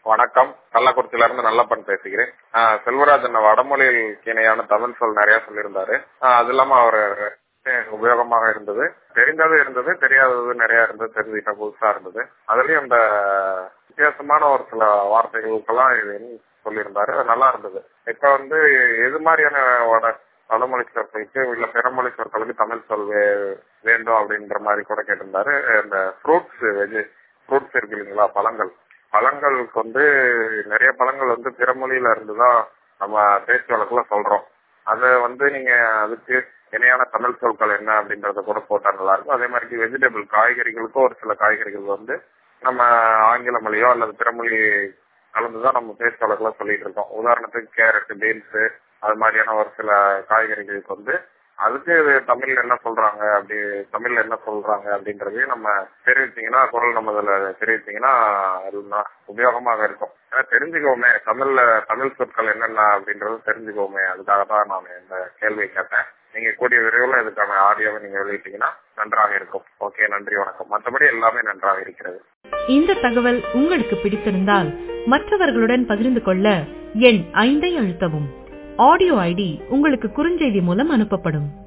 வணக்கம் கள்ளக்குறிச்சியில இருந்து நல்லப்பன் பேசுகிறேன் ஆஹ் செல்வராஜன் வடமொழியில் இணையான தமிழ் சொல் நிறைய சொல்லியிருந்தாரு ஆஹ் அது இல்லாம அவர் உபயோகமாக இருந்தது தெரிந்தது இருந்தது தெரியாதது நிறைய இருந்தது தெரிஞ்சுக்கிட்ட புதுசா இருந்தது அதுலயும் இந்த வித்தியாசமான ஒரு சில வார்த்தைகளுக்கெல்லாம் இது சொல்லியிருந்தாரு அது நல்லா இருந்தது இப்ப வந்து எது மாதிரியான வட வடமொழி சொற்களுக்கு இல்ல பிறமொழி சொற்களுக்கு தமிழ் சொல் வே- வேண்டும் அப்படின்ற மாதிரி கூட கேட்டிருந்தாரு இந்த ஃப்ரூட்ஸ் வெஜ் ஃப்ரூட்ஸ் இருக்கு இல்லைங்களா பழங்கள் பழங்களுக்கு வந்து நிறைய பழங்கள் வந்து பிறமொழியில இருந்துதான் நம்ம பேச்சு வழக்குல சொல்றோம் அத வந்து நீங்க அதுக்கு இணையான தமிழ் சொற்கள் என்ன அப்படின்றத கூட போட்டா நல்லா இருக்கும் அதே மாதிரி வெஜிடபிள் காய்கறிகளுக்கும் ஒரு சில காய்கறிகள் வந்து நம்ம ஆங்கில மொழியோ அல்லது பிறமொழி கலந்துதான் நம்ம பேச்சு வழக்குல சொல்லிட்டு இருக்கோம் உதாரணத்துக்கு கேரட் பீன்ஸ் அது மாதிரியான ஒரு சில காய்கறிகளுக்கு வந்து அதுக்கு இது தமிழ்ல என்ன சொல்றாங்க அப்படி தமிழ்ல என்ன சொல்றாங்க அப்படின்றதையும் நம்ம தெரிவிச்சீங்கன்னா குரல் நம்ம இதுல தெரிவிச்சீங்கன்னா அது ந- உபயோகமாக இருக்கும் ஏன்னா தெரிஞ்சுக்கோமே தமிழ்ல தமிழ் சொற்கள் என்னென்ன அப்படின்றது தெரிஞ்சுக்கோமே அதுக்காக தான் நான் இந்த கேள்வியை கேட்டேன் நீங்க கூடிய விரைவில் இதுக்கான ஆடியோவை நீங்க வெளியிட்டீங்கன்னா நன்றாக இருக்கும் ஓகே நன்றி வணக்கம் மற்றபடி எல்லாமே நன்றாக இருக்கிறது இந்த தகவல் உங்களுக்கு பிடித்திருந்தால் மற்றவர்களுடன் பகிர்ந்து கொள்ள எண் ஐந்தை அழுத்தவும் ஆடியோ ஐடி உங்களுக்கு குறுஞ்செய்தி மூலம் அனுப்பப்படும்